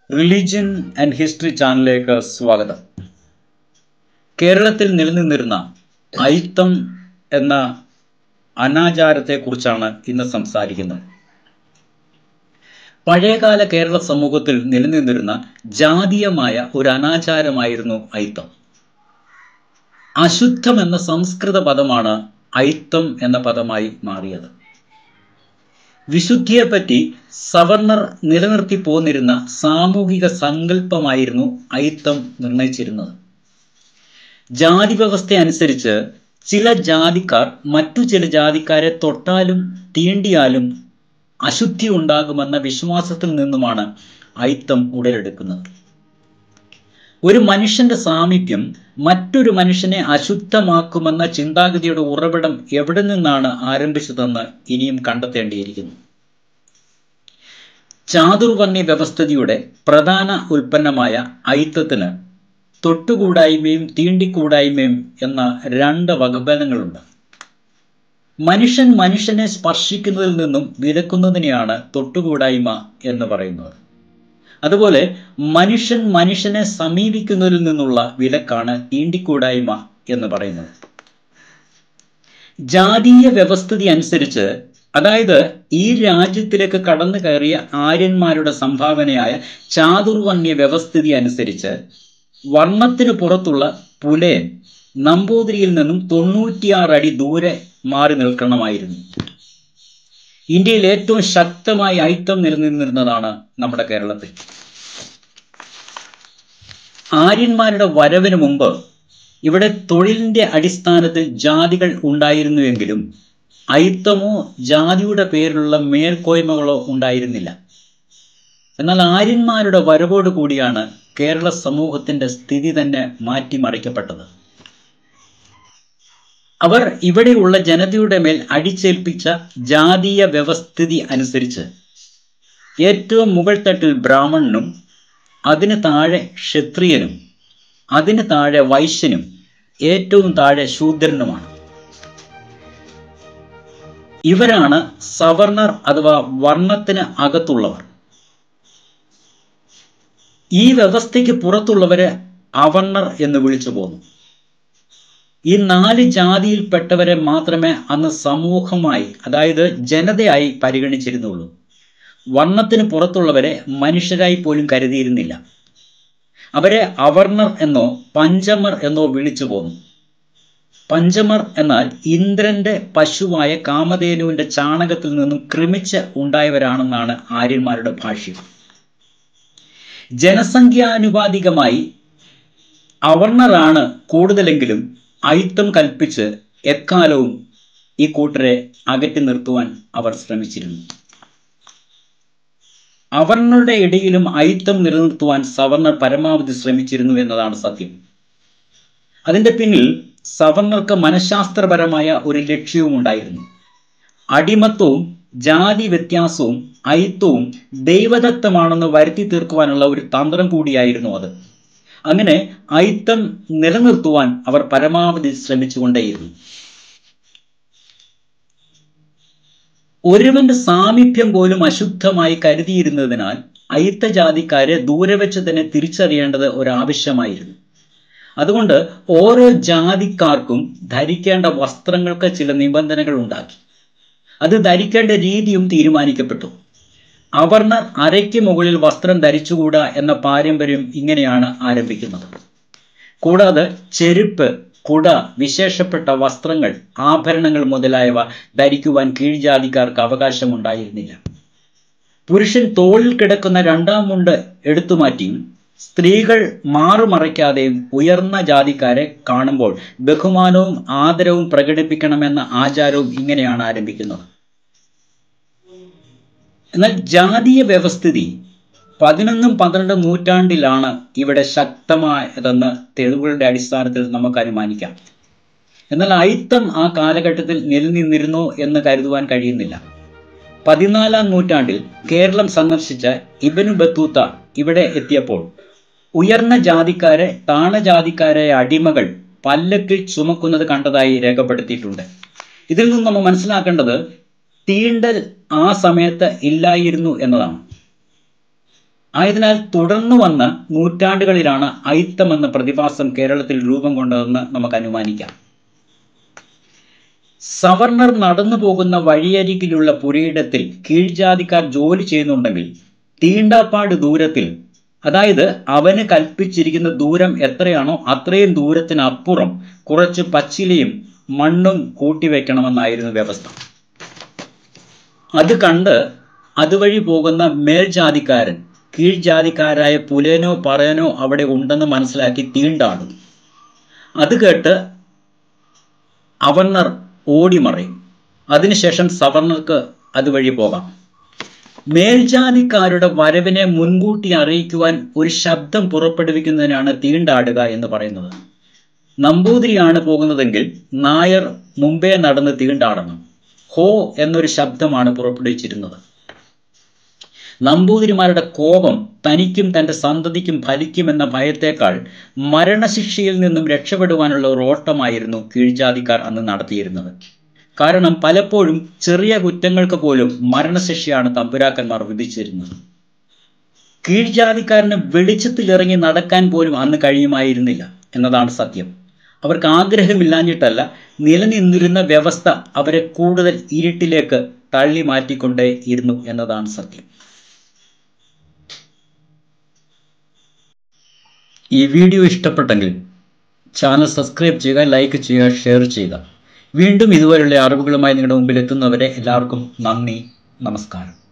religion and history ചാനലിലേക്ക് സ്വാഗതം കേരളത്തിൽ നിലനിന്നിരുന്ന അയിത്തം എന്ന അനാചാരത്തെക്കുറിച്ചാണ് ഇന്ന് സംസാരിക്കുന്നത് പഴയകാല കേരള സമൂഹത്തിൽ നിലനിന്നിരുന്ന ജാതീയമായ ഒരു അനാചാരമായിരുന്നു അയിത്തം അശുദ്ധം എന്ന സംസ്കൃത പദമാണ് അയിത്തം എന്ന പദമായി മാറിയത് വിശുദ്ധിയെപ്പറ്റി സവർണർ നിലനിർത്തി പോന്നിരുന്ന സാമൂഹിക സങ്കല്പമായിരുന്നു അയിത്തം നിർണയിച്ചിരുന്നത് ജാതി വ്യവസ്ഥ അനുസരിച്ച് ചില ജാതിക്കാർ മറ്റു ചില ജാതിക്കാരെ തൊട്ടാലും തീണ്ടിയാലും അശുദ്ധി ഉണ്ടാകുമെന്ന വിശ്വാസത്തിൽ നിന്നുമാണ് അയിത്തം ഉടലെടുക്കുന്നത് ഒരു മനുഷ്യന്റെ സാമീപ്യം മറ്റൊരു മനുഷ്യനെ അശുദ്ധമാക്കുമെന്ന ചിന്താഗതിയുടെ ഉറവിടം എവിടെ നിന്നാണ് ആരംഭിച്ചതെന്ന് ഇനിയും കണ്ടെത്തേണ്ടിയിരിക്കുന്നു ചാതുർവർണ്ണ വ്യവസ്ഥിതിയുടെ പ്രധാന ഉൽപ്പന്നമായ അയിത്തത്തിന് തൊട്ടുകൂടായ്മയും തീണ്ടിക്കൂടായ്മയും എന്ന രണ്ട് വകഭേദങ്ങളുണ്ട് മനുഷ്യൻ മനുഷ്യനെ സ്പർശിക്കുന്നതിൽ നിന്നും വിലക്കുന്നതിനെയാണ് തൊട്ടുകൂടായ്മ എന്ന് പറയുന്നത് അതുപോലെ മനുഷ്യൻ മനുഷ്യനെ സമീപിക്കുന്നതിൽ നിന്നുള്ള വിലക്കാണ് തീണ്ടിക്കൂടായ്മ എന്ന് പറയുന്നത് ജാതീയ വ്യവസ്ഥിതി അനുസരിച്ച് അതായത് ഈ രാജ്യത്തിലേക്ക് കടന്നു കയറിയ ആര്യന്മാരുടെ സംഭാവനയായ ചാതുർവർണ്ണ്യ വ്യവസ്ഥിതി അനുസരിച്ച് വർണ്ണത്തിന് പുറത്തുള്ള പുലയൻ നമ്പൂതിരിയിൽ നിന്നും തൊണ്ണൂറ്റിയാറ് അടി ദൂരെ മാറി നിൽക്കണമായിരുന്നു ഇന്ത്യയിൽ ഏറ്റവും ശക്തമായി ഐറ്റം നിലനിന്നിരുന്നതാണ് നമ്മുടെ കേരളത്തിൽ ആര്യന്മാരുടെ വരവിന് മുമ്പ് ഇവിടെ തൊഴിലിന്റെ അടിസ്ഥാനത്തിൽ ജാതികൾ ഉണ്ടായിരുന്നുവെങ്കിലും അയിത്തമോ ജാതിയുടെ പേരിലുള്ള മേൽക്കോയ്മകളോ ഉണ്ടായിരുന്നില്ല എന്നാൽ ആര്യന്മാരുടെ വരവോട് കൂടിയാണ് കേരള സമൂഹത്തിന്റെ സ്ഥിതി തന്നെ മാറ്റിമറിക്കപ്പെട്ടത് അവർ ഇവിടെയുള്ള ജനതയുടെ മേൽ അടിച്ചേൽപ്പിച്ച ജാതീയ വ്യവസ്ഥിതി അനുസരിച്ച് ഏറ്റവും മുകൾ തട്ടിൽ ബ്രാഹ്മണനും അതിന് താഴെ ക്ഷത്രിയനും അതിന് താഴെ വൈശ്യനും ഏറ്റവും താഴെ ശൂദ്രനുമാണ് ഇവരാണ് സവർണർ അഥവാ വർണ്ണത്തിന് അകത്തുള്ളവർ ഈ വ്യവസ്ഥയ്ക്ക് പുറത്തുള്ളവരെ അവർണർ എന്ന് വിളിച്ചു പോന്നു ഈ നാല് ജാതിയിൽപ്പെട്ടവരെ മാത്രമേ അന്ന് സമൂഹമായി അതായത് ജനതയായി പരിഗണിച്ചിരുന്നുള്ളൂ വർണ്ണത്തിന് പുറത്തുള്ളവരെ മനുഷ്യരായി പോലും കരുതിയിരുന്നില്ല അവരെ അവർണർ എന്നോ പഞ്ചമർ എന്നോ വിളിച്ചു പോന്നു പഞ്ചമർ എന്നാൽ ഇന്ദ്രന്റെ പശുവായ കാമധേനുവിന്റെ ചാണകത്തിൽ നിന്നും ക്രമിച്ച് ഉണ്ടായവരാണെന്നാണ് ആര്യന്മാരുടെ ഭാഷ്യം ജനസംഖ്യാനുപാതികമായി അവർണറാണ് കൂടുതലെങ്കിലും അയിത്തം കൽപ്പിച്ച് എക്കാലവും ഈ കൂട്ടരെ അകറ്റി നിർത്തുവാൻ അവർ ശ്രമിച്ചിരുന്നു അവർണരുടെ ഇടയിലും അയിത്തം നിലനിർത്തുവാൻ സവർണർ പരമാവധി ശ്രമിച്ചിരുന്നു എന്നതാണ് സത്യം അതിന്റെ പിന്നിൽ സവർണർക്ക് മനഃശാസ്ത്രപരമായ ഒരു ലക്ഷ്യവും ഉണ്ടായിരുന്നു അടിമത്വവും ജാതി വ്യത്യാസവും അയിത്വവും ദൈവദത്തമാണെന്ന് വരുത്തി തീർക്കുവാനുള്ള ഒരു തന്ത്രം കൂടിയായിരുന്നു അത് അങ്ങനെ അയിത്തം നിലനിർത്തുവാൻ അവർ പരമാവധി ശ്രമിച്ചുകൊണ്ടേയിരുന്നു ഒരുവന്റെ സാമീപ്യം പോലും അശുദ്ധമായി കരുതിയിരുന്നതിനാൽ അയിത്ത ജാതിക്കാരെ ദൂരെ വെച്ച് തന്നെ തിരിച്ചറിയേണ്ടത് ഒരാവശ്യമായിരുന്നു അതുകൊണ്ട് ഓരോ ജാതിക്കാർക്കും ധരിക്കേണ്ട വസ്ത്രങ്ങൾക്ക് ചില നിബന്ധനകൾ ഉണ്ടാക്കി അത് ധരിക്കേണ്ട രീതിയും തീരുമാനിക്കപ്പെട്ടു അവർണർ അരയ്ക്ക് മുകളിൽ വസ്ത്രം ധരിച്ചുകൂടാ എന്ന പാരമ്പര്യം ഇങ്ങനെയാണ് ആരംഭിക്കുന്നത് കൂടാതെ ചെരുപ്പ് കുട വിശേഷപ്പെട്ട വസ്ത്രങ്ങൾ ആഭരണങ്ങൾ മുതലായവ ധരിക്കുവാൻ കീഴ്ജാതിക്കാർക്ക് അവകാശമുണ്ടായിരുന്നില്ല പുരുഷൻ തോളിൽ കിടക്കുന്ന രണ്ടാം മുണ്ട് എടുത്തുമാറ്റിയും സ്ത്രീകൾ മാറുമറയ്ക്കാതെയും ഉയർന്ന ജാതിക്കാരെ കാണുമ്പോൾ ബഹുമാനവും ആദരവും പ്രകടിപ്പിക്കണമെന്ന ആചാരവും ഇങ്ങനെയാണ് ആരംഭിക്കുന്നത് എന്നാൽ ജാതീയ വ്യവസ്ഥിതി പതിനൊന്നും പന്ത്രണ്ടും നൂറ്റാണ്ടിലാണ് ഇവിടെ ശക്തമായതെന്ന് തെളിവുകളുടെ അടിസ്ഥാനത്തിൽ നമുക്ക് അനുമാനിക്കാം എന്നാൽ അയിത്തം ആ കാലഘട്ടത്തിൽ നിലനിന്നിരുന്നു എന്ന് കരുതുവാൻ കഴിയുന്നില്ല പതിനാലാം നൂറ്റാണ്ടിൽ കേരളം സന്ദർശിച്ച ഇബനു ബത്തൂത്ത ഇവിടെ എത്തിയപ്പോൾ ഉയർന്ന ജാതിക്കാരെ താണജാതിക്കാരെ അടിമകൾ പല്ലക്കിൽ ചുമക്കുന്നത് കണ്ടതായി രേഖപ്പെടുത്തിയിട്ടുണ്ട് ഇതിൽ നിന്ന് നമ്മൾ മനസ്സിലാക്കേണ്ടത് തീണ്ടൽ ആ സമയത്ത് ഇല്ലായിരുന്നു എന്നതാണ് ആയതിനാൽ തുടർന്നു വന്ന നൂറ്റാണ്ടുകളിലാണ് അയിത്തം എന്ന പ്രതിഭാസം കേരളത്തിൽ രൂപം കൊണ്ടതെന്ന് നമുക്ക് അനുമാനിക്കാം സവർണർ നടന്നു പോകുന്ന വഴിയരികിലുള്ള പുരയിടത്തിൽ കീഴ്ജാതിക്കാർ ജോലി ചെയ്യുന്നുണ്ടെങ്കിൽ തീണ്ടാപ്പാട് ദൂരത്തിൽ അതായത് അവന് കൽപ്പിച്ചിരിക്കുന്ന ദൂരം എത്രയാണോ അത്രയും ദൂരത്തിനപ്പുറം കുറച്ച് പച്ചിലയും മണ്ണും കൂട്ടിവെക്കണമെന്നായിരുന്നു വ്യവസ്ഥ അത് കണ്ട് അതുവഴി പോകുന്ന മേൽജാതിക്കാരൻ കീഴ്ജാതിക്കാരായ പുലേനോ പറയനോ അവിടെ ഉണ്ടെന്ന് മനസ്സിലാക്കി തീണ്ടാടും അത് കേട്ട് അവർണർ ഓടിമറയും അതിനുശേഷം സവർണർക്ക് അതുവഴി പോകാം മേൽജാതിക്കാരുടെ വരവിനെ മുൻകൂട്ടി അറിയിക്കുവാൻ ഒരു ശബ്ദം പുറപ്പെടുവിക്കുന്നതിനാണ് തീണ്ടാടുക എന്ന് പറയുന്നത് നമ്പൂതിരിയാണ് പോകുന്നതെങ്കിൽ നായർ മുമ്പേ നടന്ന് തീണ്ടാടണം ഹോ എന്നൊരു ശബ്ദമാണ് പുറപ്പെടുവിച്ചിരുന്നത് നമ്പൂതിരിമാരുടെ കോപം തനിക്കും തൻ്റെ സന്തതിക്കും ഫലിക്കുമെന്ന ഭയത്തേക്കാൾ മരണശിക്ഷയിൽ നിന്നും രക്ഷപ്പെടുവാനുള്ള ഒരു ഓട്ടമായിരുന്നു കീഴ്ജാതിക്കാർ അന്ന് നടത്തിയിരുന്നത് കാരണം പലപ്പോഴും ചെറിയ കുറ്റങ്ങൾക്ക് പോലും മരണശിക്ഷയാണ് തമ്പുരാക്കന്മാർ വിധിച്ചിരുന്നത് കീഴ്ജാതിക്കാരന് വെളിച്ചത്തിലിറങ്ങി നടക്കാൻ പോലും അന്ന് കഴിയുമായിരുന്നില്ല എന്നതാണ് സത്യം അവർക്ക് ആഗ്രഹമില്ലാഞ്ഞിട്ടല്ല നിലനിന്നിരുന്ന വ്യവസ്ഥ അവരെ കൂടുതൽ ഇരുട്ടിലേക്ക് തള്ളി മാറ്റിക്കൊണ്ടേ ഇരുന്നു എന്നതാണ് സത്യം ഈ വീഡിയോ ഇഷ്ടപ്പെട്ടെങ്കിൽ ചാനൽ സബ്സ്ക്രൈബ് ചെയ്യുക ലൈക്ക് ചെയ്യുക ഷെയർ ചെയ്യുക വീണ്ടും ഇതുപോലുള്ള അറിവുകളുമായി നിങ്ങളുടെ മുമ്പിൽ എത്തുന്നവരെ എല്ലാവർക്കും നന്ദി നമസ്കാരം